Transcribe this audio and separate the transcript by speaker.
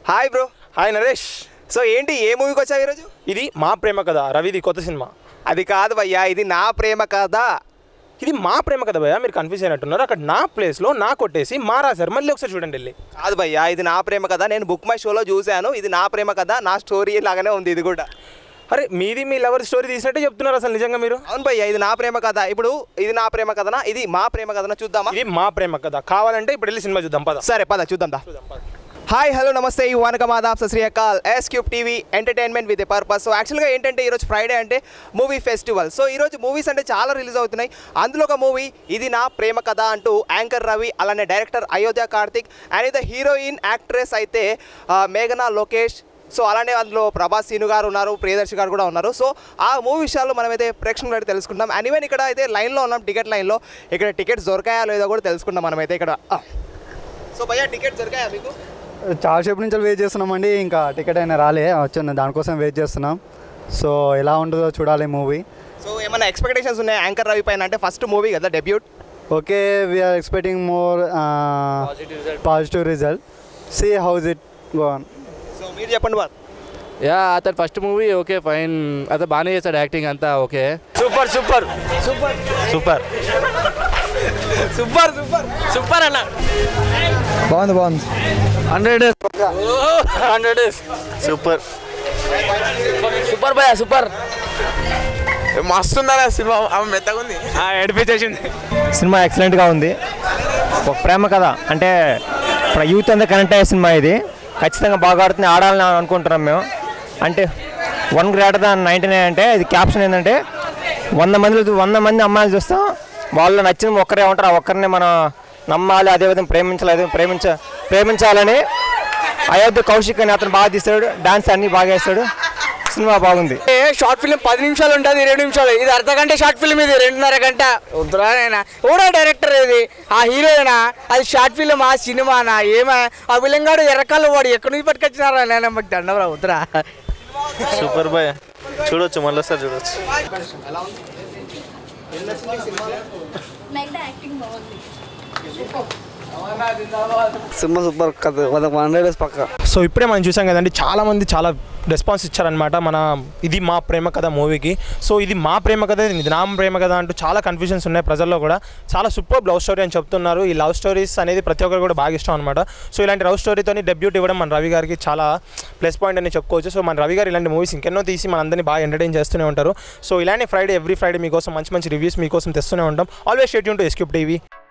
Speaker 1: Hi bro
Speaker 2: hi Naresh
Speaker 1: so ఏంటి ఏ మూవీకి వచ్చావు ఈరోజు
Speaker 2: ఇది మా ప్రేమ కథ రవిది కొత్త సినిమా
Speaker 1: అది కాదు భయ్యా ఇది నా ప్రేమ కథ
Speaker 2: ఇది మా ప్రేమ కథ భయ్యా మీరు కన్ఫ్యూజ్ అయినట్టున్నారు అక్కడ నా ప్లేస్లో నా కొట్టేసి మా రాశారు మళ్ళీ ఒకసారి చూడండి వెళ్ళి
Speaker 1: కాదు భయ్యా ఇది నా ప్రేమ కథ నేను బుక్ మై షోలో చూశాను ఇది నా ప్రేమ కథ నా స్టోరీ లాగానే ఉంది ఇది కూడా
Speaker 2: అరే మీది మీ లవర్ స్టోరీ తీసినట్టే చెప్తున్నారు అసలు నిజంగా మీరు
Speaker 1: అవును భయ్యా ఇది నా ప్రేమ కథ ఇప్పుడు ఇది నా ప్రేమ కథనా ఇది మా ప్రేమ కథనా చూద్దామా
Speaker 2: ఇది మా ప్రేమ కథ కావాలంటే ఇప్పుడు వెళ్ళి సినిమా చూద్దాం పద
Speaker 1: సరే పద చూద్దాం దా హాయ్ హలో నమస్తే ఈ వనకం ఆదాబ్ సశ్రీయకాల్ S cube TV entertainment with a purpose so యాక్చువల్గా ఏంటంటే ఈరోజు ఫ్రైడే అంటే మూవీ ఫెస్టివల్ సో ఈరోజు మూవీస్ అంటే చాలా రిలీజ్ అవుతున్నాయి అందులో ఒక మూవీ ఇది నా ప్రేమ కథ అంటూ యాంకర్ రవి అలానే డైరెక్టర్ అయోధ్య కార్తిక్ అండ్ ఇది హీరోయిన్ యాక్ట్రెస్ అయితే ఆ, మేఘనా లోకేష్ సో అలానే అందులో ప్రభాస్ సీను గారు ఉన్నారు ప్రియదర్శి గారు కూడా ఉన్నారు సో ఆ మూవీ విషయాల్లో మనమైతే ప్రేక్షకులు అయితే తెలుసుకుంటాం అండ్ ఈవెన్ ఇక్కడ అయితే లైన్లో ఉన్నాం టికెట్ లైన్లో ఇక్కడ టికెట్స్ దొరకాయా లేదో కూడా తెలుసుకుంటాం మనమైతే ఇక్కడ ఆ. సో భయ్యా టికెట్ దొరికాయా మీకు
Speaker 3: చాలా సేపు నుంచి వెయిట్ చేస్తున్నామండి ఇంకా టికెట్ అయినా రాలే వచ్చింది దానికోసం వెయిట్ చేస్తున్నాం సో ఎలా ఉంటుందో చూడాలి మూవీ
Speaker 1: సో ఏమైనా ఎక్స్పెక్టేషన్స్ ఉన్నాయి యాంకర్ రవి పైన అంటే ఫస్ట్ మూవీ కదా debut
Speaker 3: okay we're expecting more positive result see how's it gone
Speaker 1: so మీరు చెప్పండి బార్
Speaker 4: యా అతను ఫస్ట్ మూవీ ఓకే ఫైన్ అతను బాగానే చేస్తాడు యాక్టింగ్ అంతా okay
Speaker 2: super super super super
Speaker 1: super super
Speaker 4: super అన్న
Speaker 3: బాగుంది బాగుంది
Speaker 4: హండ్రెడ్ హండ్రెడ్
Speaker 5: సూపర్
Speaker 4: సూపర్ భయ సూపర్
Speaker 5: మస్తుందా సినిమా ఆమె మెత్తగా ఉంది
Speaker 2: ఏడిపించేసింది
Speaker 6: సినిమా ఎక్సలెంట్గా ఉంది ఒక ప్రేమ కథ అంటే ఇప్పుడు యూత్ అంతా కనెక్ట్ అయ్యే సినిమా ఇది ఖచ్చితంగా బాగా ఆడుతుంది ఆడాలని అనుకుంటున్నాం మేము అంటే one greater than ninety nine అంటే ఇది క్యాప్షన్ ఏంటంటే వంద మందిలో చూ- వంద మంది అమ్మాయిలు చూస్తాం వాళ్ళు నచ్చిన ఒక్కరే ఉంటారు ఆ ఒక్కరిని మనం నమ్మాలి అదేవిధంగా ప్రేమించాలి అదే ప్రేమించ ప్రేమించాలని అయోధ్య కౌశిక్ అని అతను బాగా తీస్తాడు డాన్స్ అన్నీ బాగా వేస్తాడు సినిమా బాగుంది
Speaker 7: షార్ట్ ఫిల్మ్ పది నిమిషాలు ఉంటుంది ఇరవై నిమిషాలు ఇది అర్ధ గంట షార్ట్ ఫిల్మ్ ఇది రెండున్నర గంట వద్దురానైనా ఎవడో డైరెక్టర్ ఇది ఆ హీరోయినా అది షార్ట్ ఫిల్మ్ ఆ సినిమానా ఏమా ఆ విలంగాడు ఎర్రకాళ్ళు వాడు ఎక్కడి నుంచి పట్టుకొచ్చినారా నేను మాకు దండవరా వద్దురా
Speaker 5: సూపర్ బాయ్ చూడొచ్చు మళ్ళీ సార్ చూడొచ్చు
Speaker 8: మెగ్డా యాక్టింగ్ బాగుంది
Speaker 7: సినిమా సూపర్ కథ హండ్రెడ్ డేస్ పక్క
Speaker 2: సో ఇప్పుడే మనం చూసాం కదండి చాలా మంది చాలా రెస్పాన్స్ ఇచ్చారనమాట మన ఇది మా ప్రేమ కథ మూవీకి సో ఇది మా ప్రేమ కథ ఇది నా ప్రేమ కథ అంటూ చాలా కన్ఫ్యూజన్స్ ఉన్నాయి ప్రజల్లో కూడా చాలా సూపర్ లవ్ స్టోరీ అని చెప్తున్నారు ఈ లవ్ స్టోరీస్ అనేది ప్రతి ఒక్కరు కూడా బాగా ఇష్టం అనమాట సో ఇలాంటి లవ్ స్టోరీతో డెబ్యూట్ ఇవ్వడం మన రవి గారికి చాలా ప్లస్ పాయింట్ అని చెప్పుకోవచ్చు సో మన రవి గారు ఇలాంటి మూవీస్ ఇంకెన్నో తీసి మన అందరినీ బాగా ఎంటర్టైన్ చేస్తూనే ఉంటారు సో ఇలాంటి ఫ్రైడే ఎవ్రీ ఫ్రైడే మీకోసం మంచి మంచి రివ్యూస్ మీకోసం తెస్తూనే ఉంటాం always stay tuned to S cube TV